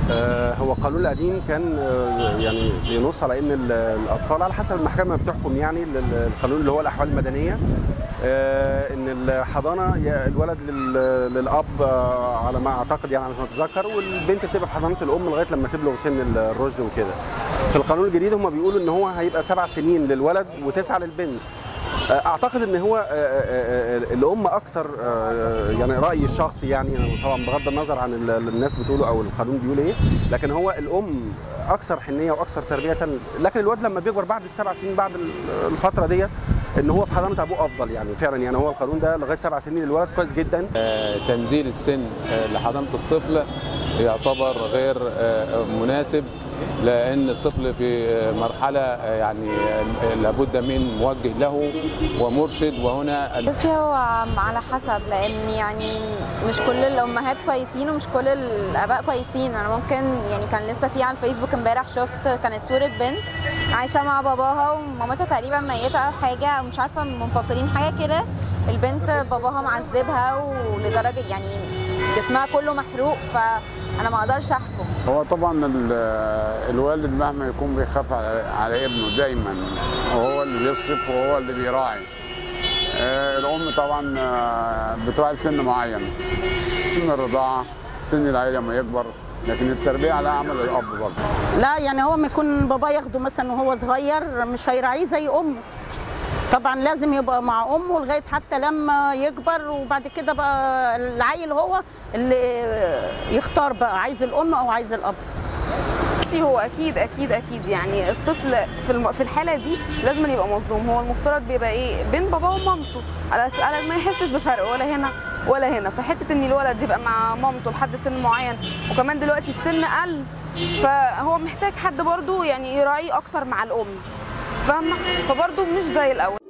آه، هو القانون القديم كان آه، يعني بينص على ان ال- الاطفال على حسب المحكمه بتحكم يعني لل- القانون اللي هو الاحوال المدنيه آه، ان الحضانه يا الولد لل- للاب آه، على ما اعتقد يعني على ما اتذكر والبنت بتبقى في حضانه الام لغايه لما تبلغ سن الرشد وكده في القانون الجديد هم بيقولوا ان هو هيبقى سبع سنين للولد وتسعه للبنت اعتقد ان هو آه، آه، آه، الام اكثر آه، يعني رايي الشخصي يعني طبعا بغض النظر عن ال- اللي الناس بتقوله او القانون بيقول ايه لكن هو الام اكثر حنيه واكثر تربيه لكن الواد لما بيكبر بعد السبع سنين بعد ال- الفتره ديت ان هو في حضانه ابوه افضل يعني فعلا يعني هو القانون ده لغايه سبع سنين للولد كويس جدا تنزيل السن لحضانة الطفل يعتبر غير مناسب لأن الطفل في مرحلة يعني لابد من موجه له ومرشد وهنا بصي هو على حسب لان يعني مش كل الامهات كويسين ومش كل الاباء كويسين انا ممكن يعني كان لسه في على الفيسبوك امبارح شفت كانت صوره بنت عايشه مع باباها ومامتها تقريبا ميته او حاجه او مش عارفه منفصلين حاجه كده البنت باباها معذبها ولدرجه يعني جسمها كله محروق فانا ما اقدرش احكم هو طبعا ال- الوالد مهما يكون بيخاف على, على ابنه دايما وهو اللي بيصرف وهو اللي بيراعي آه، الام طبعا آه، بتراعي سن معين سن الرضاعه سن العيله ما يكبر لكن التربيه على عمل الاب برضه لا يعني هو ما يكون بابا ياخده مثلا وهو صغير مش هيراعيه زي امه طبعا لازم يبقى مع امه لغايه حتى لما يكبر وبعد كده بقى العيل هو اللي يختار بقى عايز الام او عايز الاب بصي هو اكيد اكيد اكيد يعني الطفل في الم... في الحاله دي لازم يبقى مظلوم هو المفترض بيبقى ايه بين باباه ومامته على على ما يحسش بفرق ولا هنا ولا هنا فحته ان الولد يبقى مع مامته لحد سن معين وكمان دلوقتي السن قل فهو محتاج حد برضه يعني يراعيه اكتر مع الام فاهمه فبرضه مش زي الاول